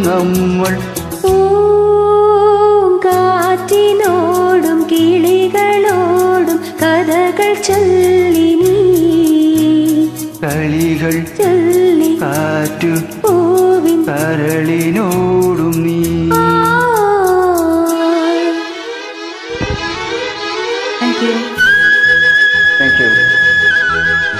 നമ്മൾ പൂങ്കാറ്റിനോടും കിളികളോടും കഥകൾ ചൊല്ലി നീ കളികൾ ചൊല്ലി കാറ്റു പൂവിൻ കരളിനോടും നീ താങ്ക് യു താങ്ക് യു